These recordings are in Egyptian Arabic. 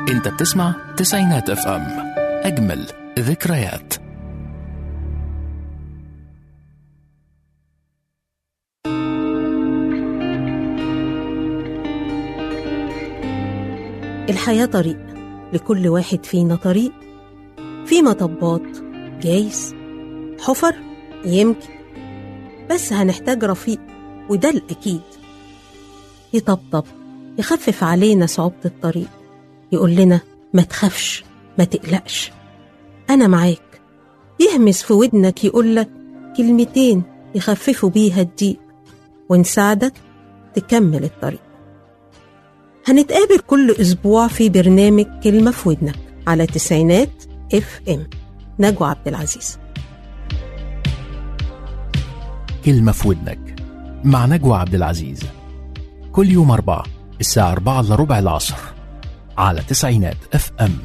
انت بتسمع تسعينات اف ام اجمل ذكريات الحياة طريق لكل واحد فينا طريق في مطبات جايز حفر يمكن بس هنحتاج رفيق وده الأكيد يطبطب يخفف علينا صعوبة الطريق يقول لنا ما تخافش ما تقلقش أنا معاك يهمس في ودنك يقولك كلمتين يخففوا بيها الضيق ونساعدك تكمل الطريق هنتقابل كل أسبوع في برنامج كلمة في ودنك على تسعينات اف ام نجوى عبد العزيز كلمة في ودنك مع نجوى عبد العزيز كل يوم أربعة الساعة أربعة إلا ربع العصر على تسعينات اف ام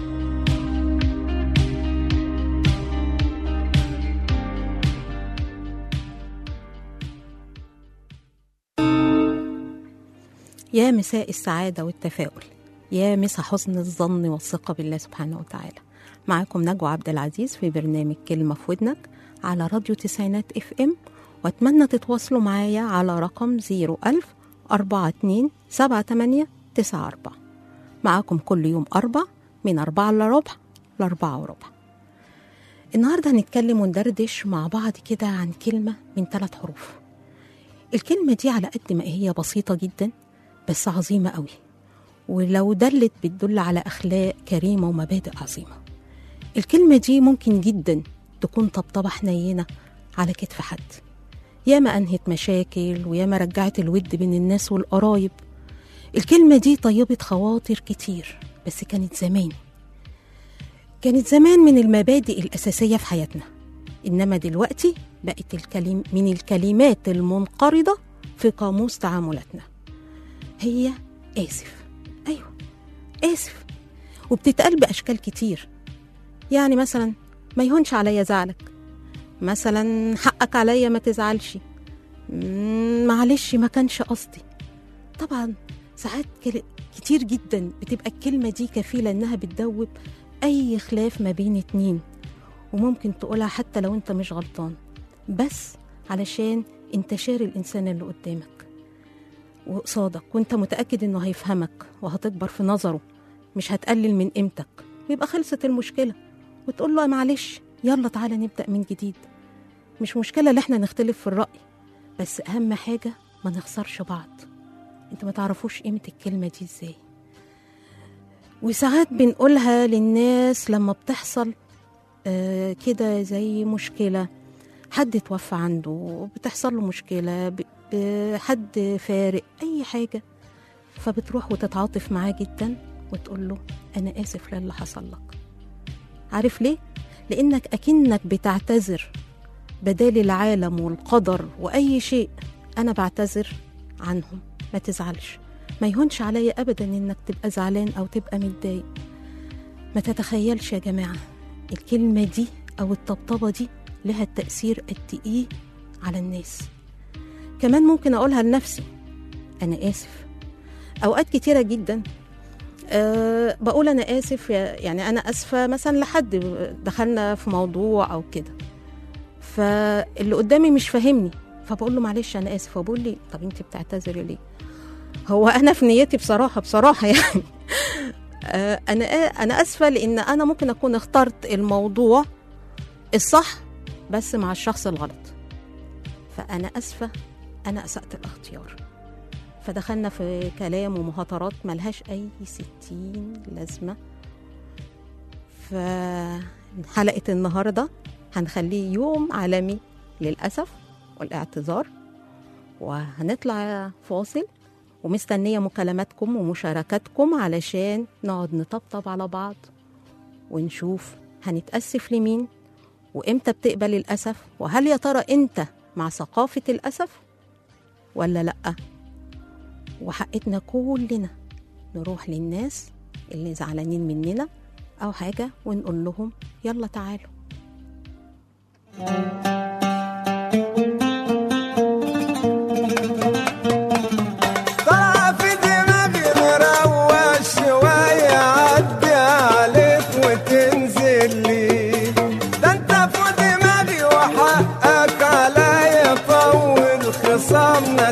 يا مساء السعادة والتفاؤل يا مسا حسن الظن والثقة بالله سبحانه وتعالى معاكم نجوى عبد العزيز في برنامج كلمة في ودنك على راديو تسعينات اف ام واتمنى تتواصلوا معايا على رقم 01000 42 78 94 معاكم كل يوم أربع من أربعة إلا ربع لأربعة وربع النهاردة هنتكلم وندردش مع بعض كده عن كلمة من ثلاث حروف الكلمة دي على قد ما هي بسيطة جدا بس عظيمة قوي ولو دلت بتدل على أخلاق كريمة ومبادئ عظيمة الكلمة دي ممكن جدا تكون طبطبة حنينة على كتف حد ياما أنهت مشاكل وياما رجعت الود بين الناس والقرايب الكلمة دي طيبت خواطر كتير بس كانت زمان كانت زمان من المبادئ الأساسية في حياتنا إنما دلوقتي بقت الكلم من الكلمات المنقرضة في قاموس تعاملاتنا هي آسف أيوة آسف وبتتقال بأشكال كتير يعني مثلا ما يهونش عليا زعلك مثلا حقك عليا ما تزعلش مم، معلش ما كانش قصدي طبعا ساعات كل- كتير جدا بتبقى الكلمة دي كفيلة إنها بتدوب أي خلاف ما بين اتنين وممكن تقولها حتى لو أنت مش غلطان بس علشان أنت شاري الإنسان اللي قدامك وقصادك وأنت متأكد إنه هيفهمك وهتكبر في نظره مش هتقلل من قيمتك ويبقى خلصت المشكلة وتقول له معلش يلا تعالى نبدأ من جديد مش مشكلة اللي احنا نختلف في الرأي بس أهم حاجة ما نخسرش بعض انتوا ما تعرفوش قيمة الكلمة دي ازاي وساعات بنقولها للناس لما بتحصل آه كده زي مشكلة حد توفى عنده بتحصل له مشكلة ب- ب- حد فارق أي حاجة فبتروح وتتعاطف معاه جدا وتقول له أنا آسف للي حصل لك عارف ليه؟ لأنك أكنك بتعتذر بدال العالم والقدر وأي شيء أنا بعتذر عنهم ما تزعلش ما يهونش عليا أبدا إنك تبقى زعلان أو تبقى متضايق ما تتخيلش يا جماعة الكلمة دي أو الطبطبة دي لها التأثير قد إيه على الناس كمان ممكن أقولها لنفسي أنا آسف أوقات كتيرة جدا أه بقول أنا آسف يا- يعني أنا آسفة مثلا لحد دخلنا في موضوع أو كده فاللي قدامي مش فاهمني فبقول له معلش انا اسف فبقول لي طب انت بتعتذري ليه هو انا في نيتي بصراحه بصراحه يعني آه، انا انا اسفه لان انا ممكن اكون اخترت الموضوع الصح بس مع الشخص الغلط فانا اسفه انا اسات الاختيار فدخلنا في كلام ومهاترات ملهاش اي ستين لازمه فحلقه النهارده هنخليه يوم عالمي للأسف والاعتذار وهنطلع فاصل ومستنية مكالماتكم ومشاركاتكم علشان نقعد نطبطب على بعض ونشوف هنتأسف لمين وإمتى بتقبل الأسف وهل يا ترى أنت مع ثقافة الأسف ولا لأ وحقتنا كلنا نروح للناس اللي زعلانين مننا أو حاجة ونقول لهم يلا تعالوا طلع في دماغي مروش شوية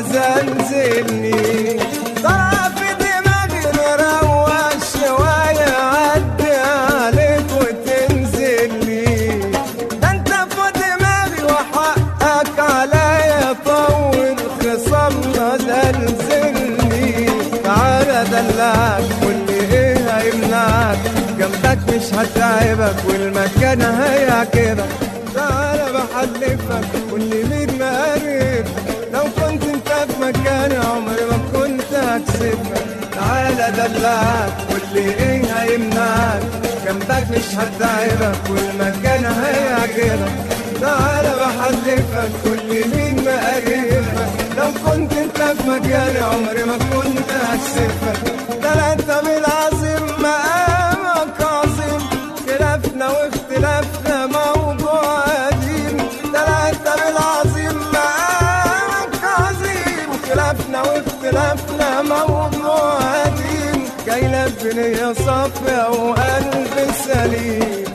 مزلزلني طلع في دماغي نروق شوية عدي عليك وتنزل لي ده انت في دماغي وحقك عليا طول خصمنا زلزلني تعالى دلعك واللي ايه هيمنعك جنبك مش هتعبك والمكان هيعجبك تعالى بحلفك واللي مين مقرب لو كنت انت في مكاني عمري ما كنت هكسبك تعالى دلعك واللي ايه هيمنعك جنبك مش هتعبك والمكان هيعجبك تعالى بحلفك واللي مين مقربك لو كنت انت في مكاني عمري ما كنت هكسبك ده انت بالعظيم مقامك عظيم خلافنا واختلافنا موضوع قديم ده انت بالعظيم مقامك عظيم خلافنا واختلافنا موضوع قديم جاي لك بنية صافية وقلب سليم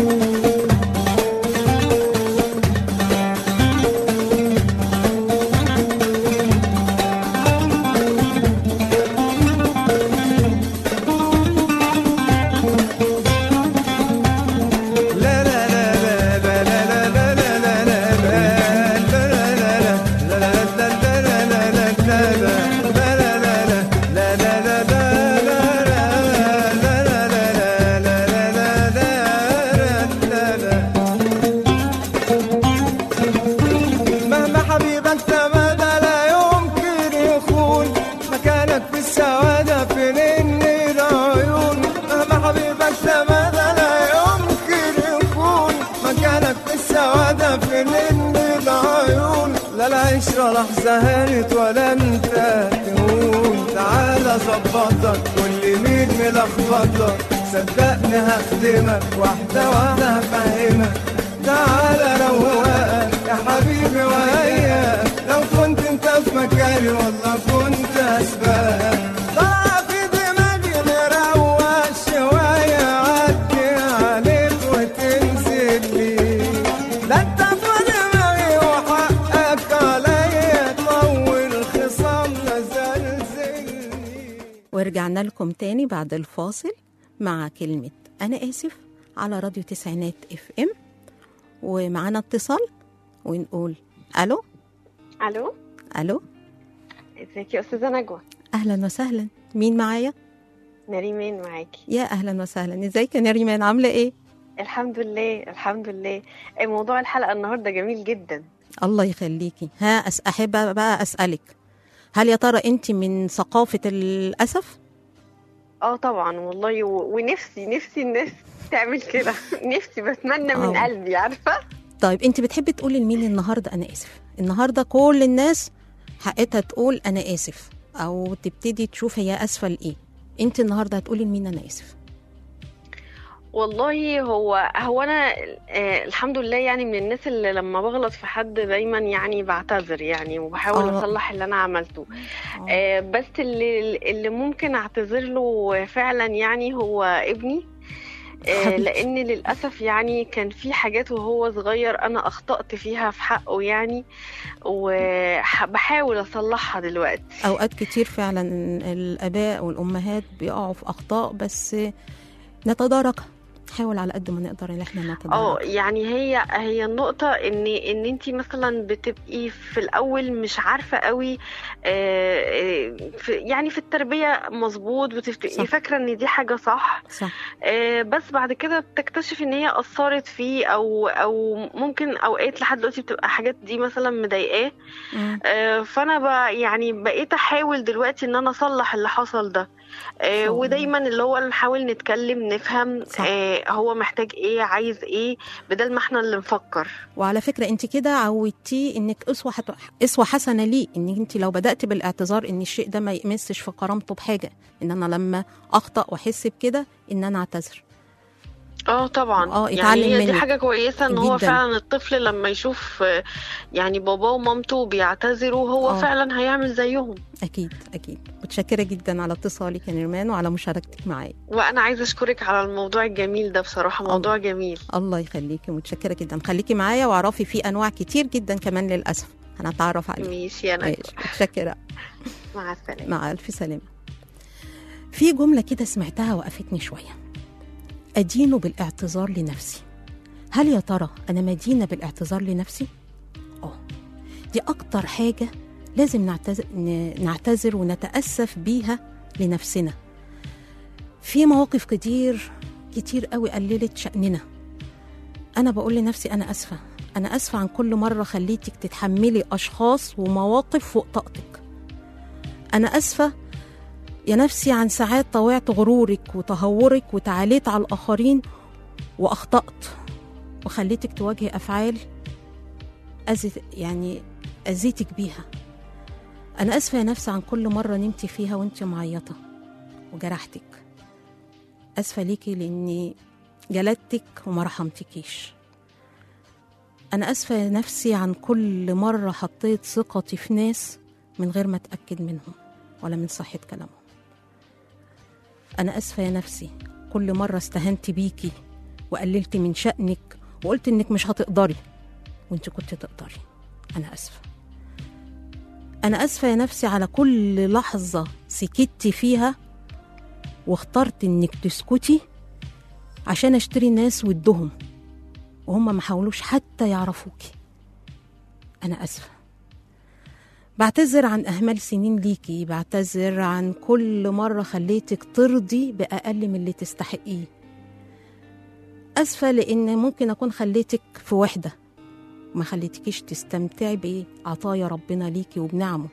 مهما حبيبك تمادى لا يمكن يخون مكانك في السعادة في نن العيون مهما حبيبك تمادى لا يمكن يكون مكانك في السعادة في نن العيون لا العشرة لحظة هانت ولا انت تهون تعالى ظبطك كل مين ملخبطك صدقني هخدمك واحدة واحدة هفهمك تعالى روقك يا حبيبي وياك لو كنت انت في مكاني والله كنت اسبقك طلع في دماغي نروق شوية عدي عليك وتنزل لي لا انت في دماغي وحقك عليا طول خصامنا زلزلني ورجعنا لكم تاني بعد الفاصل مع كلمة أنا آسف على راديو تسعينات اف ام ومعانا اتصال ونقول ألو الو ألو ازيك يا استاذه نجوى أهلا وسهلا مين معايا؟ نريمان معاكي يا أهلا وسهلا ازيك يا نريمان عاملة ايه؟ الحمد لله الحمد لله إيه موضوع الحلقه النهارده جميل جدا الله يخليكي ها أس أحب بقى أسألك هل يا ترى أنت من ثقافة الأسف؟ اه طبعا والله و... ونفسي نفسي الناس تعمل كده نفسي بتمنى من آه. قلبي عارفه طيب أنت بتحبي تقولي لمين النهاردة أنا آسف؟ النهاردة كل الناس حقتها تقول أنا آسف أو تبتدي تشوف هي أسفة لإيه أنت النهاردة هتقولي لمين أنا آسف والله هو هو انا آه الحمد لله يعني من الناس اللي لما بغلط في حد دايما يعني بعتذر يعني وبحاول آه. اصلح اللي انا عملته آه بس اللي اللي ممكن اعتذر له فعلا يعني هو ابني آه حبيبتي. لان للاسف يعني كان في حاجات وهو صغير انا اخطأت فيها في حقه يعني وبحاول اصلحها دلوقتي أوقات كتير فعلا الآباء والأمهات بيقعوا في أخطاء بس نتداركها نحاول على قد ما نقدر ان احنا اه نتدارك يعني هي هي النقطة ان ان انت مثلا بتبقي في الاول مش عارفة قوي آه، آه، في- يعني في التربية مظبوط صح. بتبقي فاكرة ان دي حاجة صح صح آه، بس بعد كده بتكتشف ان هي اثرت فيه او او ممكن اوقات لحد دلوقتي بتبقى حاجات دي مثلا مضايقاه مم. آه، فانا ب يعني بقيت احاول دلوقتي ان انا اصلح اللي حصل ده آه، شاء الله. ودايما اللي هو نحاول نتكلم نفهم صح. آه، هو محتاج ايه عايز ايه بدل ما احنا اللي نفكر وعلى فكره انت كده عودتيه انك اسوه حت... اسوه حسنه ليه ان انت لو بدات بالاعتذار ان الشيء ده ما يمسش في كرامته بحاجه ان انا لما اخطا واحس بكده ان انا اعتذر اه طبعا آه، يعني اتعلم هي دي منك. حاجة كويسة ان هو جداً. فعلا الطفل لما يشوف آه، يعني باباه ومامته بيعتذروا هو آه. فعلا هيعمل زيهم اكيد اكيد متشكره جدا على اتصالك يا نرمان وعلى مشاركتك معايا وانا عايزة اشكرك على الموضوع الجميل ده بصراحة موضوع جميل الله يخليكي متشكره جدا خليكي معايا واعرفي في انواع كتير جدا كمان للاسف هنتعرف عليه ماشي انا ماشي متشكرة مع السلامه مع ألف سلامة في جملة كده سمعتها وقفتني شوية أدين بالاعتذار لنفسي هل يا ترى أنا مدينة بالاعتذار لنفسي؟ آه دي أكتر حاجة لازم نعتذر, ن- نعتذر ونتأسف بيها لنفسنا في مواقف كتير كتير قوي قللت شأننا أنا بقول لنفسي أنا أسفة أنا أسفة عن كل مرة خليتك تتحملي أشخاص ومواقف فوق طاقتك أنا أسفة يا نفسي عن ساعات طوعت غرورك وتهورك وتعاليت على الآخرين وأخطأت وخليتك تواجهي أفعال أزت يعني أذيتك بيها أنا أسفة يا نفسي عن كل مرة نمتي فيها وأنت معيطة وجرحتك أسفة ليكي لأني جلدتك وما رحمتكيش أنا أسفة يا نفسي عن كل مرة حطيت ثقتي في ناس من غير ما أتأكد منهم ولا من صحة كلامهم أنا أسفة يا نفسي كل مرة استهنت بيكي وقللت من شأنك وقلت إنك مش هتقدري وإنت كنت تقدري أنا أسفة أنا أسفة يا نفسي على كل لحظة سكتي فيها واخترت إنك تسكتي عشان أشتري ناس ودهم وهم ما حاولوش حتى يعرفوكي أنا أسفة بعتذر عن أهمال سنين ليكي بعتذر عن كل مرة خليتك ترضي بأقل من اللي تستحقيه أسفة لأن ممكن أكون خليتك في وحدة ما خليتكيش تستمتعي بعطايا ربنا ليكي وبنعمه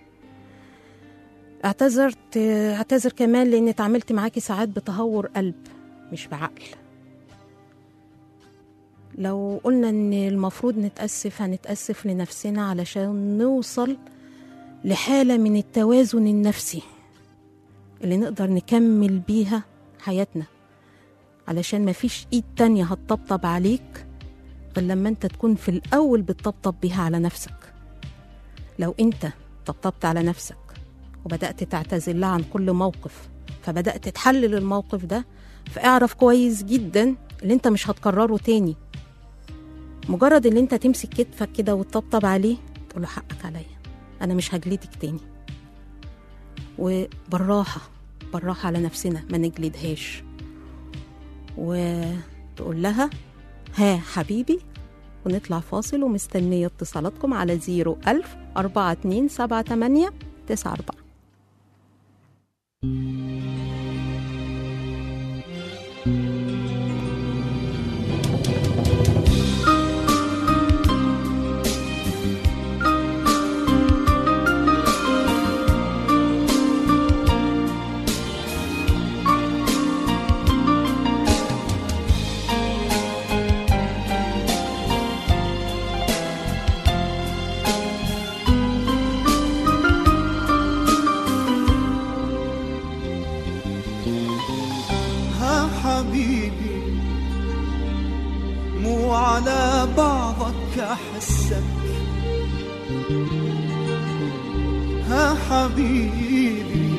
اعتذرت اعتذر كمان لأني اتعاملت معاكي ساعات بتهور قلب مش بعقل لو قلنا ان المفروض نتأسف هنتأسف لنفسنا علشان نوصل لحالة من التوازن النفسي اللي نقدر نكمل بيها حياتنا علشان مفيش ايد تانية هتطبطب عليك غير لما انت تكون في الأول بتطبطب بيها على نفسك لو انت طبطبت على نفسك وبدأت تعتذر لها عن كل موقف فبدأت تحلل الموقف ده فاعرف كويس جدا اللي انت مش هتكرره تاني مجرد اللي انت تمسك كتفك كده وتطبطب عليه تقول له حقك عليا انا مش هجلدك تاني وبالراحة بالراحة على نفسنا ما نجلدهاش وتقول لها ها حبيبي ونطلع فاصل ومستنية اتصالاتكم على زيرو ألف أربعة اتنين سبعة تمانية تسعة أربعة ها حبيبي مو على بعضك أحسك ها حبيبي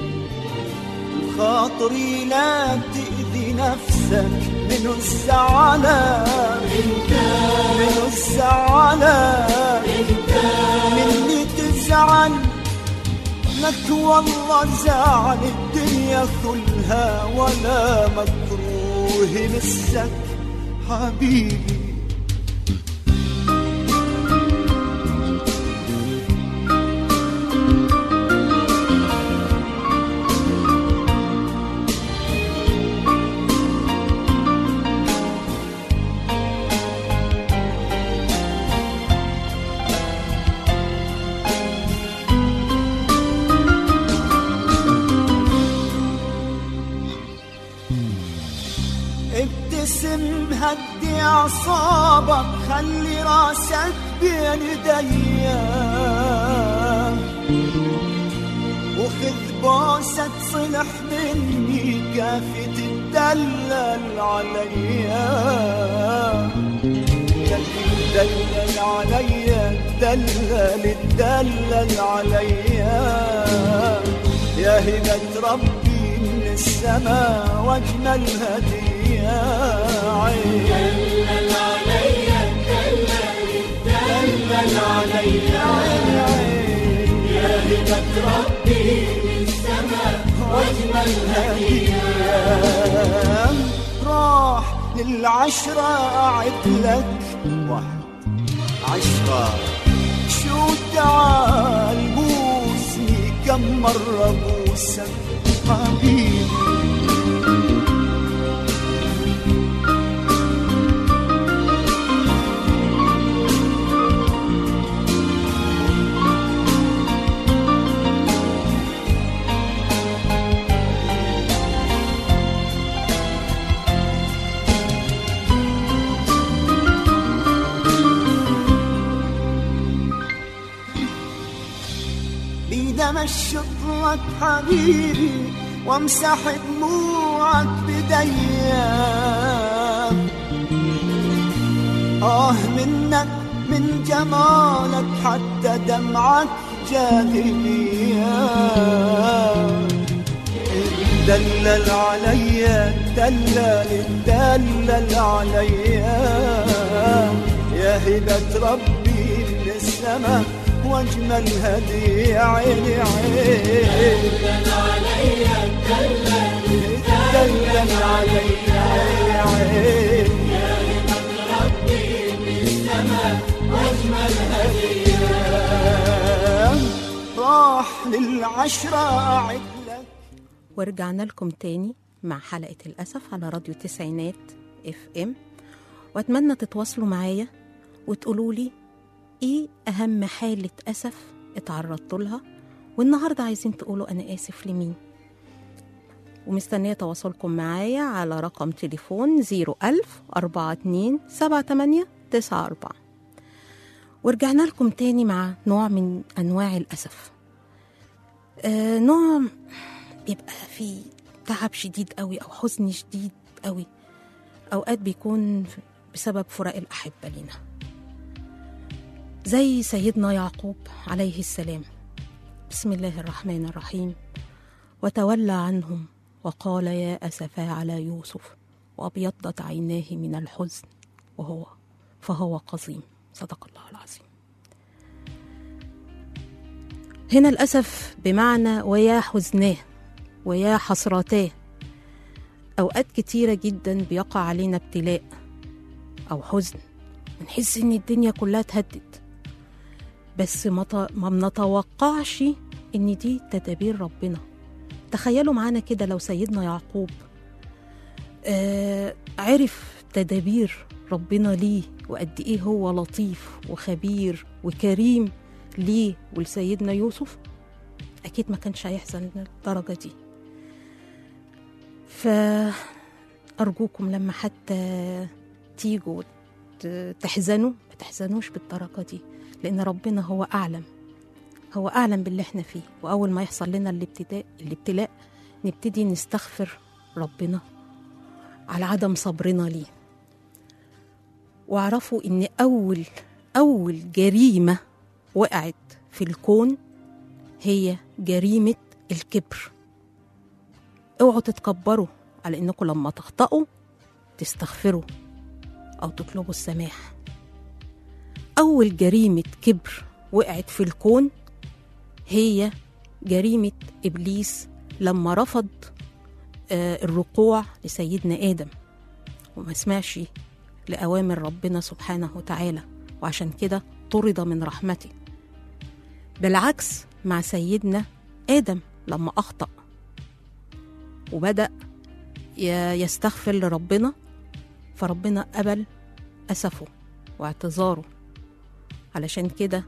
خاطري لا تأذي نفسك من الزعلان من الزعلان من اللي تزعل لك والله زعل الدنيا كلها ولا مكروه مسك حبيبي ابتسم هدي اعصابك خلي راسك بين ايديا وخذ بوسة صلح مني كافي تدلل عليا تدلل عليا تدلل تدلل عليا يا هبة ربي من السماء واجمل هدية عين دلل عليا دلل دلل عليا يا هبة ربي من السماء واجمل هدية راح للعشرة أعد لك واحد عشرة شو تعال بوسني كم مرة بوسك حبيبي بيد امشط لك حبيبي وامسح دموعك بديا اه منك من جمالك حتى دمعك جاذبيا دلل عليا دلل دلل عليا يا هبة ربي من السماء واجمل هدي عيني عين دلل عليا عين راح للعشرة أعد لك ورجعنا لكم تاني مع حلقة الأسف على راديو تسعينات اف ام واتمنى تتواصلوا معايا وتقولوا لي ايه أهم حالة أسف اتعرضتوا لها والنهاردة عايزين تقولوا أنا آسف لمين ومستنية تواصلكم معايا على رقم تليفون 01000 42 78 94 ورجعنا لكم تاني مع نوع من أنواع الأسف آه نوع بيبقى فيه تعب شديد قوي أو حزن شديد قوي أوقات بيكون بسبب فراق الأحبة لينا زي سيدنا يعقوب عليه السلام بسم الله الرحمن الرحيم وتولى عنهم وقال يا أسفا على يوسف وأبيضت عيناه من الحزن وهو فهو قزيم صدق الله العظيم هنا الأسف بمعنى ويا حزناه ويا حسرتاه أوقات كتيرة جدا بيقع علينا ابتلاء أو حزن بنحس إن الدنيا كلها اتهدت بس ما ط- ما بنتوقعش إن دي تدابير ربنا تخيلوا معانا كده لو سيدنا يعقوب آه عرف تدابير ربنا ليه وقد ايه هو لطيف وخبير وكريم ليه ولسيدنا يوسف اكيد ما كانش هيحزن للدرجه دي فارجوكم لما حتى تيجوا ت- تحزنوا ما تحزنوش بالدرجه دي لان ربنا هو اعلم هو اعلم باللي احنا فيه واول ما يحصل لنا الابتداء الابتلاء نبتدي نستغفر ربنا على عدم صبرنا ليه واعرفوا ان اول اول جريمه وقعت في الكون هي جريمه الكبر اوعوا تتكبروا على انكم لما تخطئوا تستغفروا او تطلبوا السماح اول جريمه كبر وقعت في الكون هي جريمه ابليس لما رفض آه، الركوع لسيدنا ادم وما سمعش لأوامر ربنا سبحانه وتعالى وعشان كده طرد من رحمته بالعكس مع سيدنا آدم لما أخطأ وبدأ ي- يستغفر لربنا فربنا قبل أسفه واعتذاره علشان كده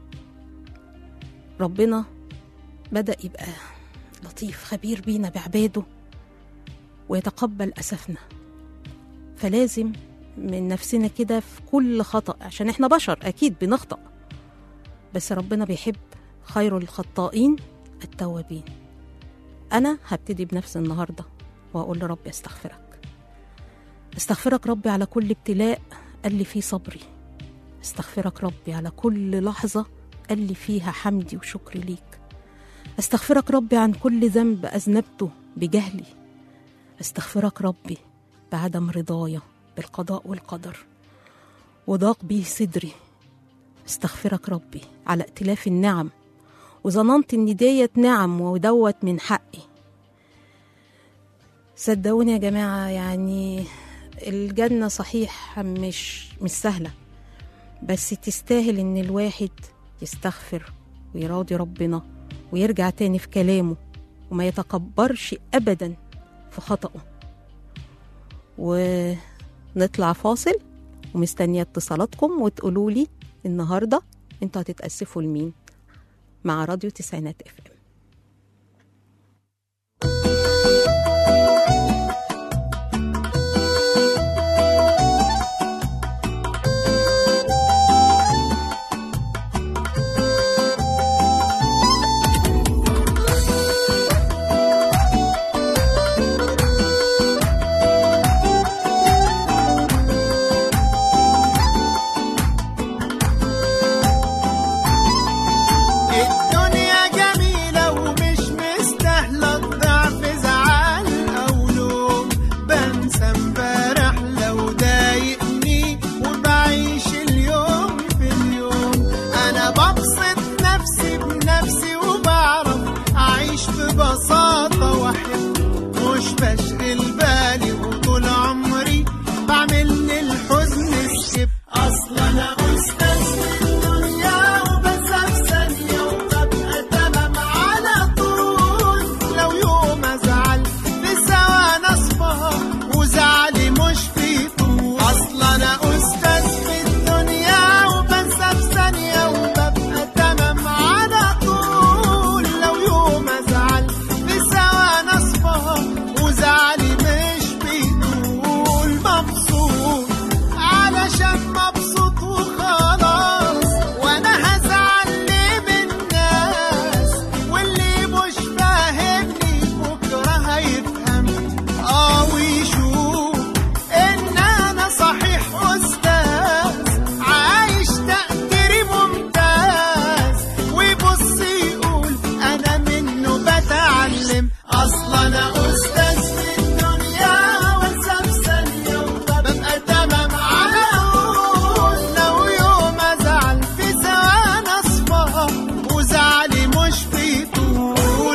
ربنا بدأ يبقى لطيف خبير بينا بعباده ويتقبل أسفنا فلازم من نفسنا كده في كل خطأ عشان احنا بشر أكيد بنخطأ بس ربنا بيحب خير الخطائين التوابين أنا هبتدي بنفسي النهاردة وأقول لربي أستغفرك أستغفرك ربي على كل ابتلاء قال لي فيه صبري أستغفرك ربي على كل لحظة قال لي فيها حمدي وشكري ليك أستغفرك ربي عن كل ذنب أذنبته بجهلي أستغفرك ربي بعدم رضايا بالقضاء والقدر وضاق به صدري استغفرك ربي على ائتلاف النعم وظننت ان ديت نعم ودوت من حقي صدقوني يا جماعة يعني الجنة صحيح مش مش سهلة بس تستاهل ان الواحد يستغفر ويراضي ربنا ويرجع تاني في كلامه وما يتكبرش ابدا في خطأه ونطلع فاصل ومستنية اتصالاتكم وتقولوا لي النهاردة انتوا هتتأسفوا لمين مع راديو تسعينات اف ام الدنيا جميلة ومش مستاهلة الضعف زعل أو لوم بنسى امبارح لو ضايقني وبعيش اليوم في اليوم أنا ببسط نفسي بنفسي وبعرف أعيش ببساطة وأحب مش بشغل بالي وطول عمري بعمل للحزن سكيب أصلا أنا أستاذ في الدنيا وبنسى في ثانية وببقى تمام على طول لو يوم أزعل في ثواني أصفى وزعلي مش في طول أصلا أنا أستاذ في الدنيا وبنسى في ثانية وببقى تمام على طول لو يوم أزعل في ثواني أصفى وزعلي مش بيطول مبسوط علشان مبسوط وخلاص وانا هزعل ليه من الناس واللي مش فاهمني بكره هيفهم اه ويشوف ان انا صحيح استاذ عايش تقديري ممتاز ويبص يقول انا منه بتعلم اصلا انا استاذ في الدنيا وانسى في ثانيه وببقى تمام على طول لو يوم ازعل في ثواني اصفى وزعلي مش في طول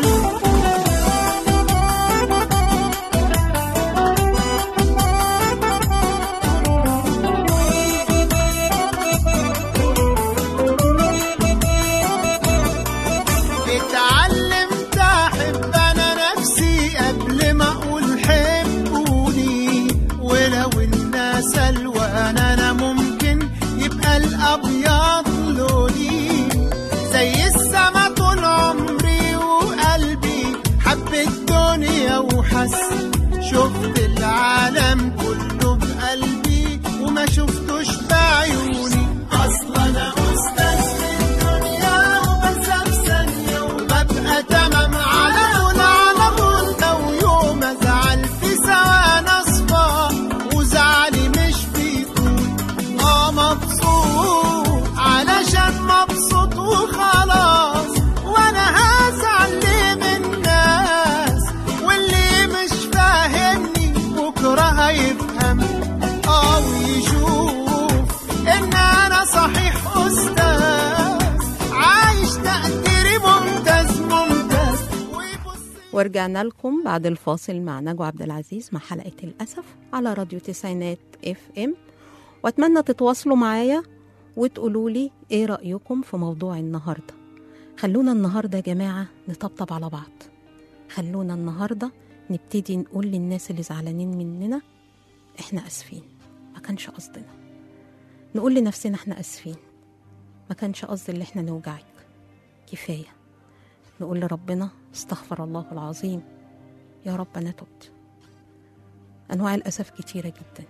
اتعلمت احب انا نفسي قبل ما اقول حبوني ولو الناس الوان انا ممكن يبقى الابيض لوني زي السما طول عمري وقلبي حب الدنيا وحس شفت العالم كله بقلبي وما شفتوش بعيوني اصلا انا استاذ في الدنيا وبنسى في ثانيه وببقى تمام على طول على طول لو يوم ازعل في ثواني اصفى وزعلي مش بيطول اه مبسوط علشان مبسوط وخلاص وانا هزعل ليه من الناس واللي مش فاهمني بكره هيفهم اه ويشوف ان انا صحيح استاذ عايش تقديري ممتاز ممتاز ويبص ورجعنا لكم بعد الفاصل مع نجوى عبد العزيز مع حلقة الأسف على راديو تسعينات اف ام واتمنى تتواصلوا معايا وتقولوا لي ايه رأيكم في موضوع النهاردة خلونا النهاردة يا جماعة نطبطب على بعض خلونا النهاردة نبتدي نقول للناس اللي زعلانين مننا احنا اسفين ما كانش قصدنا نقول لنفسنا احنا اسفين ما كانش قصدي اللي احنا نوجعك كفايه نقول لربنا استغفر الله العظيم يا رب أنا تبت أنواع الأسف كتيرة جدا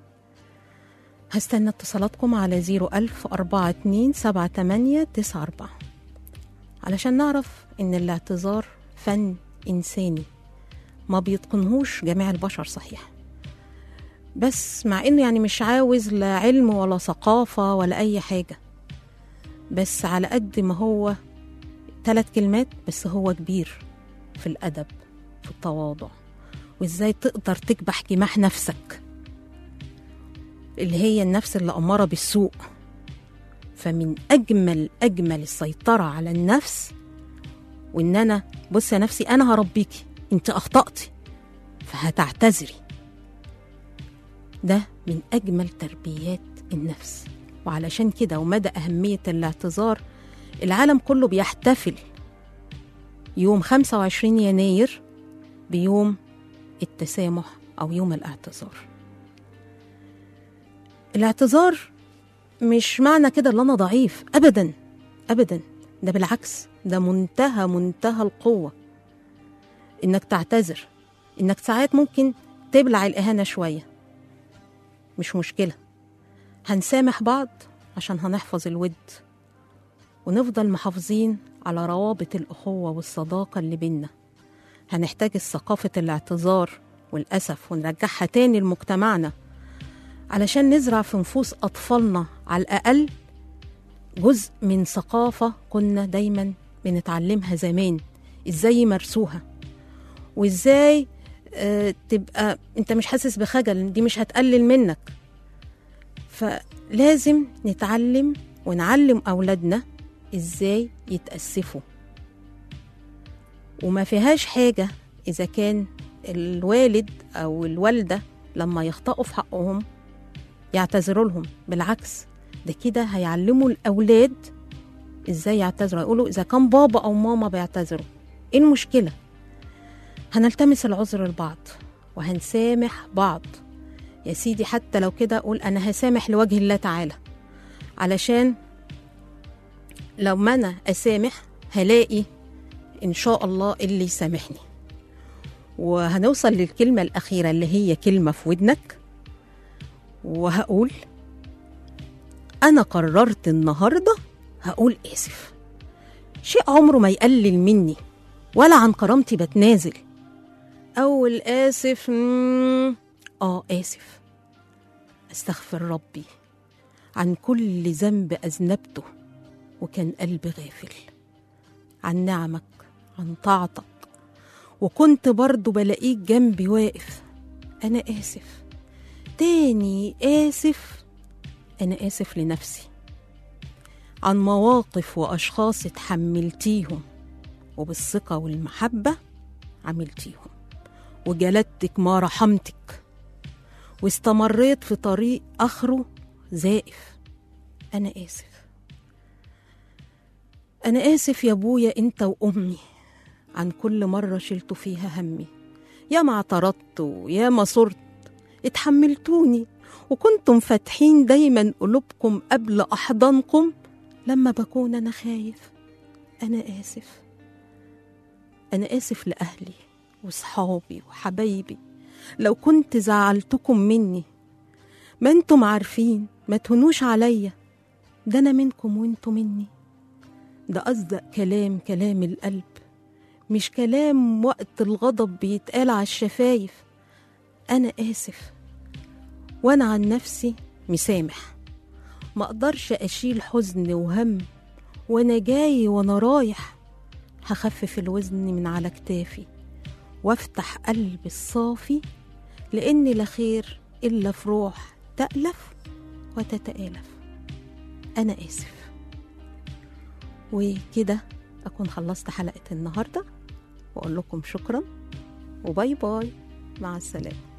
هستنى اتصالاتكم على زيرو ألف أربعة اتنين سبعة تمانية تسعة أربعة علشان نعرف إن الاعتذار فن إنساني ما بيتقنهوش جميع البشر صحيح بس مع إنه يعني مش عاوز لا علم ولا ثقافة ولا أي حاجة بس على قد ما هو ثلاث كلمات بس هو كبير في الأدب في التواضع وإزاي تقدر تكبح جماح نفسك اللي هي النفس اللي أمارة بالسوء فمن أجمل أجمل السيطرة على النفس وإن أنا بص يا نفسي أنا هربيكي أنت أخطأتي فهتعتذري ده من أجمل تربيات النفس وعلشان كده ومدى أهمية الاعتذار العالم كله بيحتفل يوم 25 يناير بيوم التسامح أو يوم الاعتذار الاعتذار مش معنى كده ان انا ضعيف ابدا ابدا ده بالعكس ده منتهى منتهى القوه انك تعتذر انك ساعات ممكن تبلع الاهانه شويه مش مشكله هنسامح بعض عشان هنحفظ الود ونفضل محافظين على روابط الاخوه والصداقه اللي بينا هنحتاج ثقافه الاعتذار والاسف ونرجعها تاني لمجتمعنا علشان نزرع في نفوس أطفالنا على الأقل جزء من ثقافة كنا دايما بنتعلمها زمان إزاي يمارسوها وإزاي آه تبقى أنت مش حاسس بخجل دي مش هتقلل منك فلازم نتعلم ونعلم أولادنا إزاي يتأسفوا وما فيهاش حاجة إذا كان الوالد أو الوالدة لما يخطئوا في حقهم يعتذروا لهم بالعكس ده كده هيعلموا الأولاد إزاي يعتذروا يقولوا إذا كان بابا أو ماما بيعتذروا إيه المشكلة هنلتمس العذر لبعض وهنسامح بعض يا سيدي حتى لو كده أقول أنا هسامح لوجه الله تعالى علشان لو ما أنا أسامح هلاقي إن شاء الله اللي يسامحني وهنوصل للكلمة الأخيرة اللي هي كلمة في ودنك وهقول أنا قررت النهاردة هقول آسف شيء عمره ما يقلل مني ولا عن كرامتي بتنازل أول آسف مم، آه آسف أستغفر ربي عن كل ذنب أذنبته وكان قلبي غافل عن نعمك عن طاعتك وكنت برضو بلاقيك جنبي واقف أنا آسف تاني آسف أنا آسف لنفسي عن مواقف وأشخاص اتحملتيهم وبالثقة والمحبة عملتيهم وجلدتك ما رحمتك واستمريت في طريق آخره زائف أنا آسف أنا آسف يا أبويا أنت وأمي عن كل مرة شلت فيها همي يا ما اعترضت ويا ما صرت اتحملتوني وكنتم فاتحين دايما قلوبكم قبل أحضانكم لما بكون أنا خايف أنا آسف أنا آسف لأهلي وصحابي وحبايبي لو كنت زعلتكم مني ما انتم عارفين ما تهنوش عليا ده أنا منكم وانتم مني ده أصدق كلام كلام القلب مش كلام وقت الغضب بيتقال على الشفايف أنا آسف وأنا عن نفسي مسامح ما أقدرش أشيل حزن وهم وأنا جاي وأنا رايح هخفف الوزن من على كتافي وافتح قلبي الصافي لأن لا خير إلا في روح تألف وتتآلف أنا آسف وكده أكون خلصت حلقة النهاردة وأقول لكم شكرا وباي باي مع السلامة